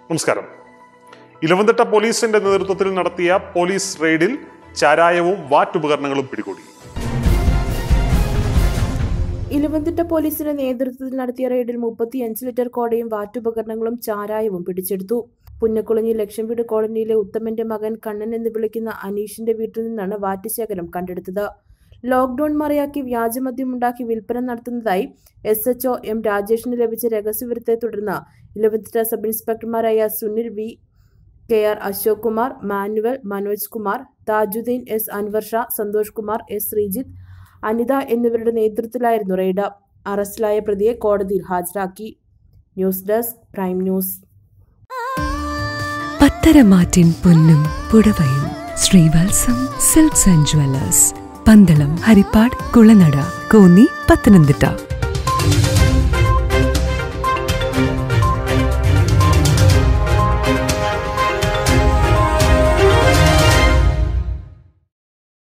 നമസ്കാരം ഇലവന്തിട്ട പോലീസിന്റെ നേതൃത്വത്തിൽ നടത്തിയ പോലീസ് റെയ്ഡിൽ ചാരായവും വാറ്റുപകരണങ്ങളും പിടികൂടി ഇലവന്തിട്ട പോലീസിന്റെ നേതൃത്വത്തിൽ നടത്തിയ റെയ്ഡിൽ മുപ്പത്തിയഞ്ച് ലിറ്റർ കോടയും വാറ്റുപകരണങ്ങളും ചാരായവും പിടിച്ചെടുത്തു പുന്നക്കുളഞ്ഞി ലക്ഷം വീട് കോളനിയിലെ ഉത്തമന്റെ മകൻ കണ്ണൻ എന്ന് വിളിക്കുന്ന അനീഷിന്റെ വീട്ടിൽ നിന്നാണ് വാറ്റ് ശേഖരം കണ്ടെടുത്തത് ലോക്ഡൌൺ മറയാക്കി വ്യാജമദ്യമുണ്ടാക്കി വിൽപ്പന നടത്തുന്നതായി എസ് എച്ച് ഒ എം രാജേഷിന് ലഭിച്ച രഹസ്യവിവരത്തെ തുടർന്ന് ഇലവന്തിട്ട സബ് ഇൻസ്പെക്ടർമാരായ Sunil V K R Ashok Kumar Manuel Manoj Kumar Thajuddeen S Anvar Sha Santhosh Kumar S Sreejith Anitha എന്നിവരുടെ നേതൃത്വത്തിലായിരുന്നു റെയ്ഡ് അറസ്റ്റിലായ പ്രതിയെ കോടതിയിൽ ഹാജരാക്കി ന്യൂസ് ഡെസ്ക് പ്രൈം ന്യൂസ് പത്തരമാറ്റിൻ പൊന്നും പുടവയും Sreevalsam silks and jewellers Pandalam Harippad Kulanada Konni Pathanamthitta